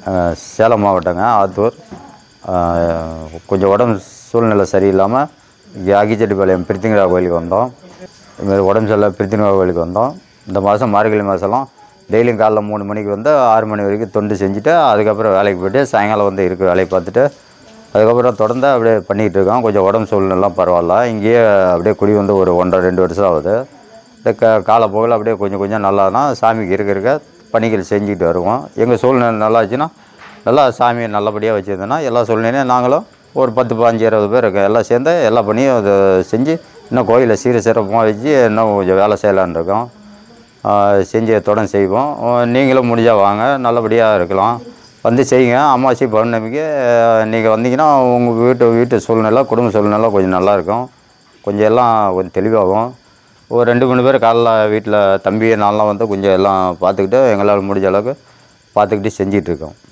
அஹ், சேலம் மாவட்டங்க ஆத்தூர் அஹ், கொஞ்சம் உடம்பு சூழ்நிலை சரியில்லாமல் இங்கே ஆகிச்செட்டிப்பாளையம் பிரித்திங்கரா கோயிலுக்கு வந்தோம் இதுமாரி உடம்பு சரியில்லை பிரித்திங்கரா கோயிலுக்கு வந்தோம் இந்த மாதம் மார்கழி மாதம்லாம் டெய்லியும் காலைல மூணு மணிக்கு வந்து ஆறு மணி வரைக்கும் தொண்டு செஞ்சுட்டு அதுக்கப்புறம் வேலைக்கு போய்ட்டு சாயங்காலம் வந்து இருக்க வேலையை பார்த்துட்டு அதுக்கப்புறம் தொடர்ந்து அப்படியே பண்ணிகிட்டு இருக்கோம் கொஞ்சம் உடம்பு சூழ்நிலாம் பரவாயில்ல இங்கேயே அப்படியே குடி வந்து ஒரு ஒன்றரை ரெண்டு வருஷம் ஆகுது இந்த க காலப்போக்கில் அப்படியே கொஞ்சம் கொஞ்சம் நல்லானா சாமிக்கு இருக்க இருக்க பணிகள் செஞ்சுக்கிட்டு வருவோம் எங்கள் சூழ்நிலை நல்லா ஆச்சுன்னா நல்லா சாமியை நல்லபடியாக வச்சுருந்தோன்னா எல்லா சூழ்நிலையும் நாங்களும் ஒரு பத்து பாஞ்சு இருபது பேர் இருக்கோம் எல்லாம் சேர்ந்து எல்லா பணியும் அதை செஞ்சு இன்னும் கோயிலை சீர சிறப்பமாக வச்சு இன்னும் கொஞ்சம் வேலை செய்யலான்னு இருக்கோம் ஆஹ் செஞ்சு தொடர்ந்து செய்வோம் ஆஹ் நீங்களும் முடிஞ்சால் வாங்க நல்லபடியாக இருக்கலாம் வந்து செய்யுங்க அமாவாசை பௌர்ணமிக்கு நீங்கள் வந்தீங்கன்னா உங்கள் வீட்டு வீட்டு சூழ்நிலை குடும்ப சூழ்நிலை கொஞ்சம் நல்லாயிருக்கும் கொஞ்சம் எல்லாம் கொஞ்சம் தெளிவாகும் ஒரு ரெண்டு மூணு பேர் காலைல வீட்டில் தம்பி நான்லாம் வந்து கொஞ்சம் எல்லாம் பார்த்துக்கிட்டு எங்களால் முடிஞ்ச அளவுக்கு பார்த்துக்கிட்டு செஞ்சிகிட்ருக்கோம்